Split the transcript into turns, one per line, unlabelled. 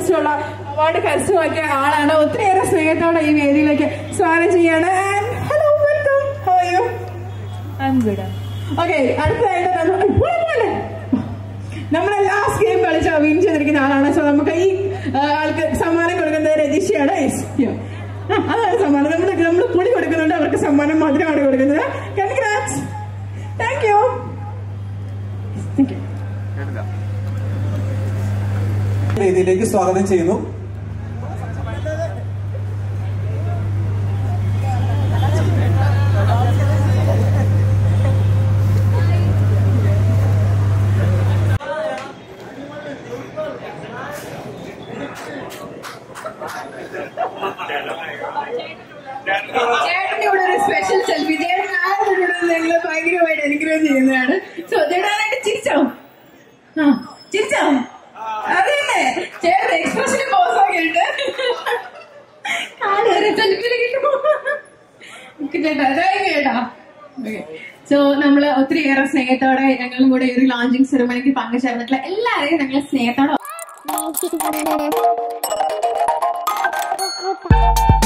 കുറിച്ചുള്ള അവാർഡ് കരസ്ഥമാക്കിയ ആളാണ് ഒത്തിരിയേറെ സ്നേഹത്തോടെ ഈ വേദിയിലേക്ക് സ്വാഗതം ചെയ്യാണ് hello welcome how are you okay അടുത്തതായിട്ട് നമ്മൾ പോലെ പോലെ നമ്മളെ ലാസ്റ്റ് ഗെയിം കളിച്ച വിൻ ചെയ്തിരിക്കുന്ന ആളാണ് സോ നമുക്ക് ഈ ആ, ആൾക്ക് സമ്മാനം കൊടുക്കുന്നത് രജിഷയാണ് Yes, yeah. ആ, അതാണ് സമ്മാനം നമ്മൾ നമ്മൾ പുളി കൊടുക്കുന്നുണ്ട് അവർക്ക് സമ്മാനം മധുരമാണ് കൊടുക്കുന്നത് congrats thank you thank you
വേദിയിലേക്ക് സ്വാഗതം ചെയ്യുന്നു
ചേട്ടന്റെ കൂടെ ഒരു സ്പെഷ്യൽ സെൽഫി ചേട്ടൻ ആരുടെ നിങ്ങൾ ഭയങ്കരമായിട്ട് അനുഗ്രഹം ചെയ്യുന്നതാണ് സോ ചേട്ടനായിട്ട് ചിരിച്ചോ ആ ചിരിച്ചോ അതല്ലേ ചേട്ടൻ എക്സ്പ്രഷന് പോസ് ആക്കിയിട്ട് ആളൊരു സെൽഫിയിൽ കിട്ടുമോ ചേട്ടാ താങ്ക് ചേട്ടാ സോ നമ്മള് ഒത്തിരിയേറെ സ്നേഹത്തോടെ ഞങ്ങളും കൂടെ ഈ ഒരു ലോഞ്ചിങ് സെറമണിക്ക് പങ്കുചേർന്നിട്ടുള്ള എല്ലാവരെയും ഞങ്ങൾ സ്നേഹത്തോടെ
Thank you.